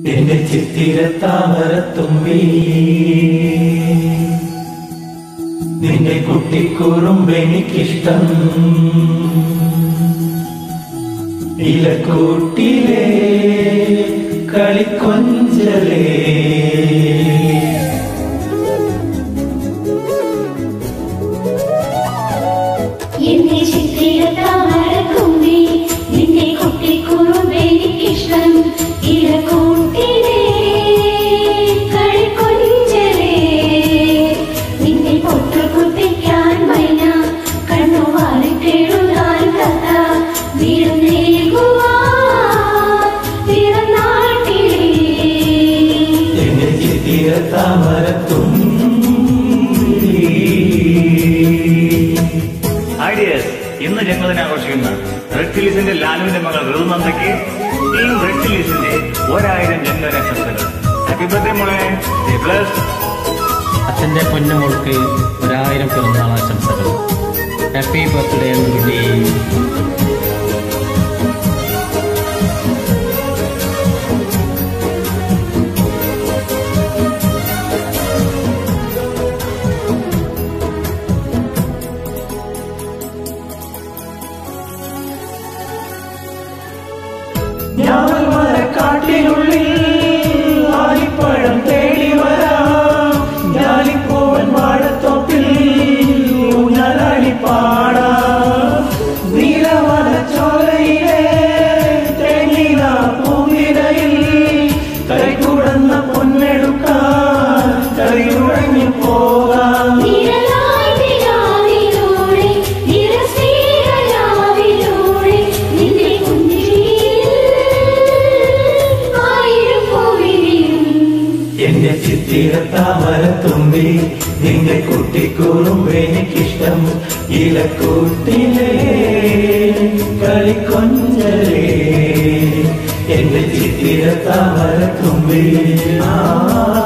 എന്റെ ചിത്തിര താമരത്തുമ്പി നിന്റെ കുട്ടിക്കുറുമ്പ് എനിക്കിഷ്ടം ഇലക്കൂട്ടിലെ കളിക്കൊഞ്ചലേ എന്നെ ചിത്തിരത്താമരത്തുമ്പി നിന്നെ കുട്ടിക്കുറുമ്പ് എനിക്കിഷ്ടം ഇലക്കൂട്ടിലെ കളിക്കൊഞ്ചലേ നിന്നെ പൊട്ടുകുത്തിക്കാൻ മൈന കണ്ണുവാലിട്ടെഴുതാൻ കഥ വീടുന്നേകുവാൻ പിറന്നാട്ടിലേ എന്റെ ചിത്തിര താമരത്തുമ്പി ഐഡിയസ് ഇന്ന് ജന്മദിനം ആഘോഷിക്കുന്ന റെഡ് ചില്ലീസിന്റെ ലാലുവിന്റെ മകൾ ഋതുനന്ദയ്ക്ക് ടീം റെഡ് ചില്ലീസിന്റെ ഒരായിരം ജന്മദിനാശംസകൾ ഹാപ്പി ബർത്ത്ഡേ മോളെ പ്ലസ് അച്ഛൻ്റെ പൊന്നുമോൾക്ക് ഒരായിരം പിറന്നാൾ ആശംസകൾ ഹാപ്പി ബർത്ത്ഡേ കുട്ടി ഞാൻ മരക്കാട്ടിനുള്ളിൽ ആലിപ്പഴം തേടി വരാം ഞാലിപ്പൂവൻ വാഴത്തോപ്പിൽ ഊഞ്ഞാലാടി പാടാം നീലവന ചോലയിലെ തേങ്ങീന പൂവിരയിൽ കൈകുടന്ന പൊന്നെടുക്കാൻ കൈയുഴങ്ങി പോകാം നിഴലായി നിലാവിലൂടെ, നിറസ്നേഹരാവിലൂടെ, നിന്റെ പുഞ്ചിരിയിൽ ആയിരം പൂവിരിയും. എന്റെ ചിത്തിര താമരത്തുമ്പി നിന്റെ കുട്ടിക്കൂറുമ്പ് എനിക്കിഷ്ടം ഇലക്കൂട്ടിലെ കളിക്കൊഞ്ചലേ എന്റെ ചിത്തിര താമരത്തുമ്പി ആ